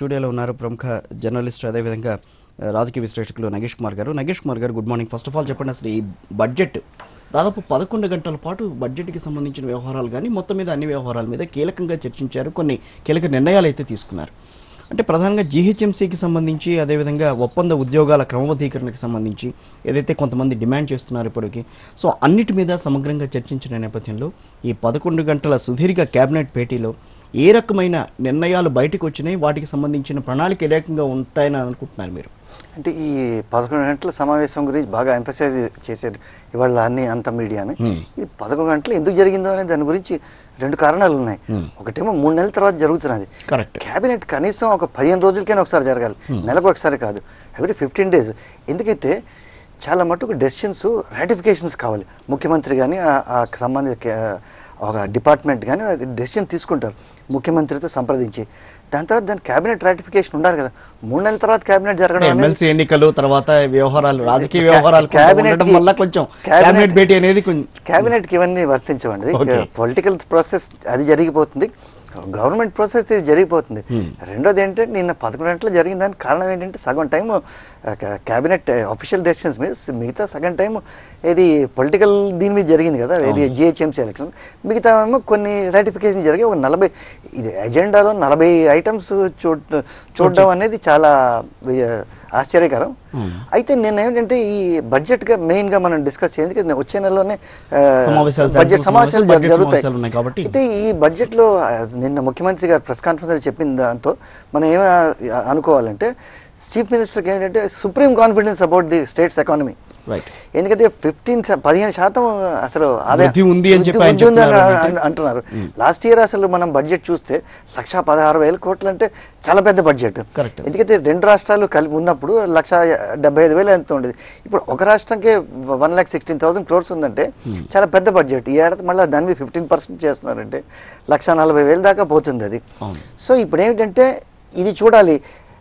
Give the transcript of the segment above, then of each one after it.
స్టూడియోలో ఉన్నారు ప్రముఖ జర్నలిస్ట్ అదేవిధంగా ఆ, రాజకీయ విశ్లేషకులు నగేష్ కుమార్ గారు నగేష్ కుమార్ గారు good morning first of all చెప్పండి అసలు ఈ బడ్జెట్ దాదాపు పదకొండు గంటల పాటు బడ్జెట్కి సంబంధించిన వ్యవహారాలు కానీ మొత్తం మీద అన్ని వ్యవహారాల మీద కీలకంగా చర్చించారు కొన్ని కీలక నిర్ణయాలు అయితే తీసుకున్నారు అంటే ప్రధానంగా జీహెచ్ఎంసీకి సంబంధించి అదేవిధంగా ఒప్పంద ఉద్యోగాల క్రమబద్ధీకరణకు సంబంధించి ఏదైతే కొంతమంది డిమాండ్ చేస్తున్నారు ఇప్పటికి సో అన్నిటి మీద సమగ్రంగా చర్చించిన నేపథ్యంలో ఈ పదకొండు గంటల సుదీర్ఘ కేబినెట్ భేటీలో ఏ రకమైన నిర్ణయాలు బయటకు వచ్చినాయి వాటికి సంబంధించిన ప్రణాళిక ఏ రకంగా ఉంటాయని అనుకుంటున్నారు మీరు అంటే ఈ పదకొండు గంటల సమావేశం గురించి బాగా ఎంఫసైజ్ చేశారు ఇవాళ అన్ని అంత మీడియాని ఇది పదకొండు గంటలు ఎందుకు జరిగిందో అనే దాని గురించి రెండు కారణాలు ఉన్నాయి ఒకటేమో మూడు నెలల తర్వాత జరుగుతున్నది కరెక్ట్ క్యాబినెట్ కనీసం ఒక పదిహేను రోజులకైనా ఒకసారి జరగాలి నెలకు ఒకసారి కాదు ఎవ్రీ ఫిఫ్టీన్ డేస్ ఎందుకైతే చాలా మటుకు డెసిషన్స్ రాటిఫికేషన్స్ కావాలి ముఖ్యమంత్రి కానీ ఆ సంబంధిత కే- ఒక డిపార్ట్మెంట్ కానీ డెసిషన్ తీసుకుంటారు ముఖ్యమంత్రితో సంప్రదించి దాని తర్వాత దాని క్యాబినెట్ రాటిఫికేషన్ ఉండాలి కదా మూడు నెలల తర్వాత క్యాబినెట్ జరగడం అనేది- ఎమ్మెల్సీ ఎన్నికలు తర్వాత వ్యవహారాలు రాజకీయ క్యా- వ్యవహారాలు కొంత క్యాబినెట్ ఉండడం కి- వల్ల కొంచెం క్యాబినెట్- కేబినెట్ భేటీ అనేది కొంచెం క్యాబినెట్ కి ఇవన్నీ వర్తించవండి Okay. పొలిటికల్ ప్రాసెస్ అది జరిగిపోతుంది గవర్నమెంట్ ప్రాసెస్ ఇది జరిగిపోతుంది రెండోది ఏంటంటే నిన్న పదకొండు గంటలు జరిగిన దానికి కారణం ఏంటంటే సగం టైం క్యాబినెట్ అఫీషియల్ డెసిషన్స్ మీద మిగతా సగం టైం ఇది పొలిటికల్ దీని మీద జరిగింది కదా ఇది జిహెచ్ఎంసీ ఎలక్షన్ మిగతా ఏమో కొన్ని రాటిఫికేషన్ జరిగి ఒక నలభై ఇది ఎజెండాలో నలభై ఐటమ్స్ చూడ చూడడం అనేది చాలా వి- ఆశ్చర్యకరం అయితే నేను ఏంటంటే ఈ బడ్జెట్ గా మెయిన్ గా మనం డిస్కస్ చేయాలి ఎందుకంటే వచ్చే నెలలోనే ఆ, సమావేశాలు, బడ్జెట్ శాసన సమావేశాలు సమావేశాలు, బడ్జెట్ జరుగుతాయి సమావేశాలు ఉన్నాయి కాబట్టి. అయితే ఈ బడ్జెట్ లో ఆ, నిన్న ముఖ్యమంత్రి గారు ప్రెస్ కాన్ఫరెన్స్ చెప్పిన దాంతో మనం ఏమి ఆ- అనుకోవాలంటే చీఫ్ మినిస్టర్కి ఏంటంటే supreme confidence about the state's economy right ఎందుకంటే ఫిఫ్టీన్ పదిహేను శాతం అసలు ఆదాయం- వృద్ధి ఉంది అని చెప్పి వృద్ధి ఆయన ఉంది అని చెప్తున్నారు అన్- అంటున్నారు లాస్ట్ ఇయర్ అసలు మనం బడ్జెట్ చూస్తే లక్ష పదహారు వేల కోట్లు అంటే చాలా పెద్ద బడ్జెట్ Correct. ఎందుకంటే రెండు రాష్ట్రాలు కలిపి ఉన్నప్పుడు లక్ష డెబ్బై ఐదు వేలు ఎంత ఉండేది ఇప్పుడు ఒక రాష్ట్రంకే one lakh sixteen thousand crores ఉందంటే చాలా పెద్ద బడ్జెట్ ఈ ఏడాది మళ్ళీ దాని మీద ఫిఫ్టీన్ పర్సెంట్ చేస్తున్నారంటే లక్ష నలభై వేలు దాకా పోతుంది అది అవును. సో ఇప్పుడు ఏమిటంటే ఇది చూడాలి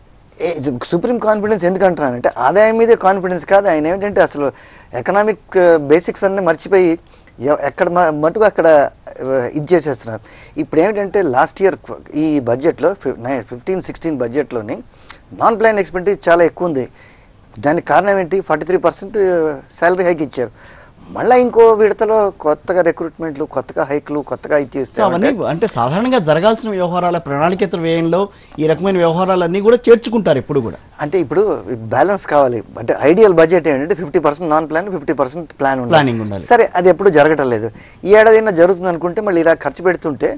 ఏ- ఇది సుప్రీం కాన్ఫిడెన్స్ ఎందుకు అంటున్నానంటే ఆదాయం మీదే కాన్ఫిడెన్స్ కాదు ఆయన ఏమిటంటే అసలు ఎకనామిక్ బేసిక్స్ అన్ని మర్చిపోయి ఎ- ఎక్కడ మ- మటుకు అక్కడ ఆ, ఇది చేసేస్తున్నారు ఇప్పుడు ఏమిటంటే లాస్ట్ ఇయర్ ఈ బడ్జెట్లో ఫిఫ్టీన్ సిక్స్టీన్ బడ్జెట్లోని నాన్ ప్లాన్ ఎక్స్పెండిచర్ చాలా ఎక్కువ ఉంది దానికి కారణం ఏంటి forty three percent salary hike ఇచ్చారు మళ్ళీ ఇంకో విడతలో కొత్తగా రిక్రూట్మెంట్లు కొత్తగా హైక్లు కొత్తగా ఇది సో చేస్తే అవన్నీ అంటే సాధారణంగా జరగాల్సిన వ్యవహారాల ప్రణాళికేతర వ్యయంలో ఈ రకమైన వ్యవహారాలన్నీ కూడా చేర్చుకుంటారు ఎప్పుడు కూడా అంటే ఇప్పుడు బ్యాలెన్స్ కావాలి అంటే ఐడియల్ బడ్జెట్ ఏంటంటే fifty percent non plan fifty percent plan Planning ఉండాలి. సరే అది ఎప్పుడు జరగటం లేదు ఈ ఏడాదైనా జరుగుతుంది అనుకుంటే మళ్ళీ ఇలా ఖర్చు పెడుతుంటే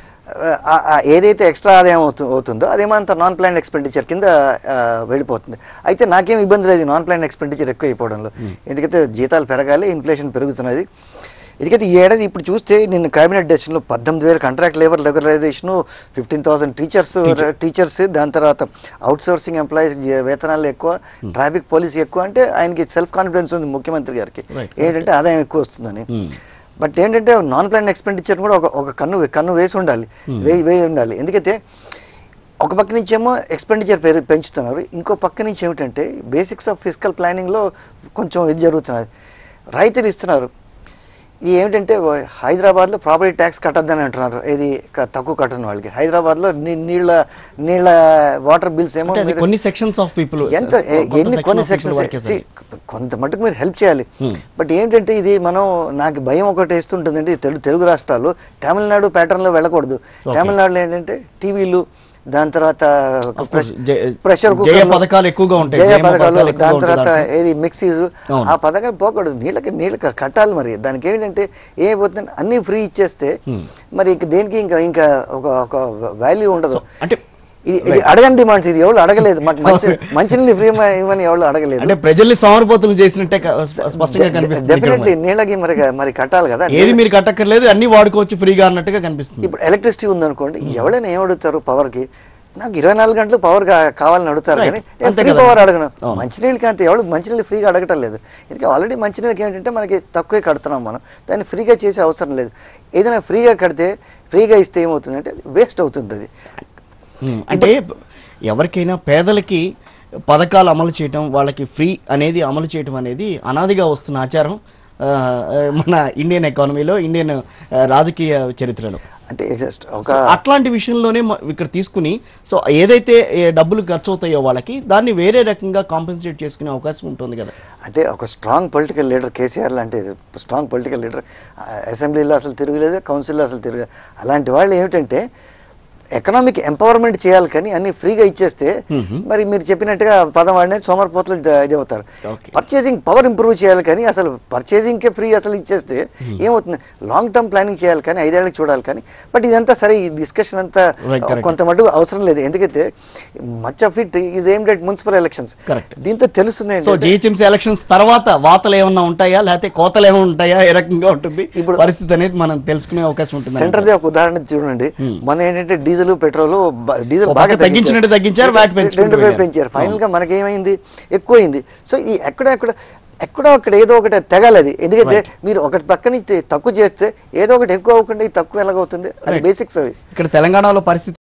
ఆ- ఆ ఏదైతే ఎక్స్ట్రా ఆదాయం అవుతు- అవుతుందో అదేమంత నాన్ ప్లాన్ ఎక్స్పెండిచర్ కింద ఆ, వెళ్ళిపోతుంది అయితే నాకేం ఇబ్బంది లేదు నాన్ ప్లాన్ ఎక్స్పెండిచర్ ఎక్కువ అయిపోవడంలో ఎందుకంటే జీతాలు పెరగాలి ఇన్ఫ్లేషన్ పెరుగుతున్నది ఎందుకంటే ఈ ఏడాది ఇప్పుడు చూస్తే నిన్న కేబినెట్ డెసిషన్లో పద్దెనిమిది వేల contract labour regularisation fifteen thousand teachers teachers దాని తర్వాత అవుట్ సోర్సింగ్ ఎంప్లాయీస్ వేతనాలు ఎక్కువ ట్రాఫిక్ పోలీస్ ఎక్కువ అంటే ఆయనకి సెల్ఫ్ కాన్ఫిడెన్స్ ఉంది ముఖ్యమంత్రి గారికి Right. ఏంటంటే ఆదాయం ఎక్కువ వస్తుందని Hmm. బట్ ఏంటంటే నాన్ ప్లాన్ ఎక్స్పెండిచర్ కూడా ఒక ఒక కన్ను కన్ను వేసి ఉండాలి వేయి వేయి ఉండాలి ఎందుకైతే ఒక పక్క నుంచి ఏమో ఎక్స్పెండిచర్ పెరు పెంచుతున్నారు ఇంకో పక్క నుంచి ఏమిటంటే బేసిక్స్ ఆఫ్ ఫిజికల్ ప్లానింగ్లో కొంచెం ఇది జరుగుతున్నది రైతులు ఇస్తున్నారు ఇది ఏమిటంటే ఓ- హైదరాబాద్లో ప్రాపర్టీ ట్యాక్స్ కట్టద్దని అంటున్నారు ఇది క- తక్కువ కట్టని వాళ్ళకి హైదరాబాద్లో నీ- నీళ్ళ నీళ్ళ వాటర్ బిల్స్ ఏమో అంటే అది మీరు- కొన్ని సెక్షన్స్ ఆఫ్ పీపుల్ ఎంత ఏ- ఎన్ని కొన్ని సెక్షన్స్ కొంత మటుకు మీరు హెల్ప్ చేయాలి బట్ ఏంటంటే ఇది మనం నాకు భయం ఒకటి వేస్తుంటుందండి తెలుగు తెలుగు రాష్ట్రాలు తమిళనాడు ప్యాటర్న్ లో వెళ్ళకూడదు తమిళనాడులో ఏంటంటే టీవీలు దాని తర్వాత Of course, జయ- ప్రెషర్ జయ పథకాలు ఎక్కువగా ఉంటాయి. జయ జయమ్మ పథకాలు పథకాలు ఎక్కువగా దాని ఉంటాయి తర్వాత దాంట్లో. ఏది మిక్సీస్ అవును. ఆ పథకాలు పోకూడదు నీళ్ళకి నీళ్ళకి కట్టాలి మరి దానికి ఏంటంటే ఏమైపోతుంది అన్ని ఫ్రీ ఇచ్చేస్తే మరి ఇంక దేనికి ఇంకా ఇంకా ఒక ఒక వాల్యూ ఉండదు So, అంటే ఇది ఇది అడగని డిమాండ్స్ ఇది ఎవరు అడగలేదు మాకు మంచి మంచినీళ్ళు ఫ్రీ ఇవ్వని ఎవరు అడగలేదు అంటే ప్రజల్ని సోమరపోతులు చేసినట్టే క- స్ప- స్పష్టంగా కనిపిస్తుంది ఇక్కడ డెఫినెట్లీ మరి. నీళ్ళకి మరి మరి కట్టాలి కదా ఏది మీరు కట్టక్కర్లేదు అన్ని వాడుకోవచ్చు ఫ్రీగా అన్నట్టుగా కనిపిస్తుంది ఇప్పుడు ఎలక్ట్రిసిటీ ఉందనుకోండి ఎవరైనా ఏం అడుగుతారు పవర్ కి నాకు ఇరవై నాలుగు గంటలు పవర్ కావాలని అడుగుతారు Right. కానీ నేను అంతే ఫ్రీ కదా. పవర్ అడగను అవును. మంచినీళ్ళకి అంతే ఎవడు మంచినీళ్ళు ఫ్రీగా అడగటం లేదు ఎందుకంటే ఆల్రెడీ మంచినీళ్ళకి ఏంటంటే మనకి తక్కువే కడుతున్నాం మనం దాన్ని ఫ్రీగా చేసే అవసరం లేదు ఏదైనా ఫ్రీగా కడితే ఫ్రీగా ఇస్తే ఏమవుతుందంటే వేస్ట్ అవుతుంది అది ఉమ్, అంటే ఎవరికైనా పేదలకి పథకాలు అమలు చేయటం వాళ్ళకి ఫ్రీ అనేది అమలు చేయటం అనేది అనాదిగా వస్తున్న ఆచారం ఆ, ఆ, మన ఇండియన్ ఎకానమీలో ఇండియన్ ఆ, రాజకీయ చరిత్రలో అంటే just ఒక సో అట్లాంటి విషయంలోనే మ- ఇక్కడ తీసుకుని సో ఏదైతే ఏ డబ్బులు ఖర్చు అవుతాయో వాళ్ళకి దాన్ని వేరే రకంగా కాంపెన్సేట్ చేసుకునే అవకాశం ఉంటుంది కదా అంటే ఒక స్ట్రాంగ్ పొలిటికల్ లీడర్ కేసీఆర్ లాంటి స్ట్రాంగ్ పొలిటికల్ లీడర్ అసెంబ్లీలో అసలు తిరగలేదు కౌన్సిల్లో అసలు తిరగలేదు అలాంటి వాళ్ళు ఏమిటంటే ఎకనామిక్ ఎంపవర్మెంట్ చేయాలి కానీ అన్ని ఫ్రీగా ఇచ్చేస్తే మరి మీరు చెప్పినట్టుగా పదం వాడినే సోమరిపోతలు ద- ఇది అవుతారు Okay. పర్చేసింగ్ పవర్ ఇంప్రూవ్ చేయాలి కానీ అసలు పర్చేసింగ్కే ఫ్రీ అసలు ఇచ్చేస్తే ఏమవుతుంది లాంగ్ టర్మ్ ప్లానింగ్ చేయాలి కానీ ఐదేళ్ళకి చూడాలి కానీ బట్ ఇదంతా సరే ఈ డిస్కషన్ అంతా Right, correct. కొంత మటుకు అవసరం లేదు ఎందుకంటే much of it is aimed at municipal elections Correct. దీంతో తెలుస్తుంది సో ఏంటంటే- జిహెచ్ఎంసీ ఎలక్షన్స్ తర్వాత వార్తలు ఏమన్నా ఉంటాయా లేకపోతే కోతలు ఏమైనా ఉంటాయా ఏ రకంగా ఉంటుంది ఇప్పుడు- పరిస్థితి అనేది మనం తెలుసుకునే అవకాశం ఉంటుంది సెంటర్ దే ఒక ఉదాహరణ చూడండి మన ఏంటంటే డీజిల్ పెట్రోల్ బ- డీజిల్ ఒక బాగా పక్క తగ్గించినట్టు తగ్గించారు, VAT పెంచుకుంటూ రెండు వైపు వెళ్ళారు. పెంచారు ఫైనల్ గా మనకి ఏమైంది ఎక్కువైంది సో ఈ ఎక్కడ ఎక్కడ ఎక్కడో అక్కడ ఏదో ఒకటి తెగాలి అది ఎందుకంటే మీరు ఒకటి పక్కన తక్కువ చేస్తే ఏదో ఒకటి ఎక్కువ అవ్వకుండా ఇది తక్కువ ఎలాగవుతుంది అది Right. బేసిక్స్ అవి ఇక్కడ తెలంగాణలో పరిస్థితి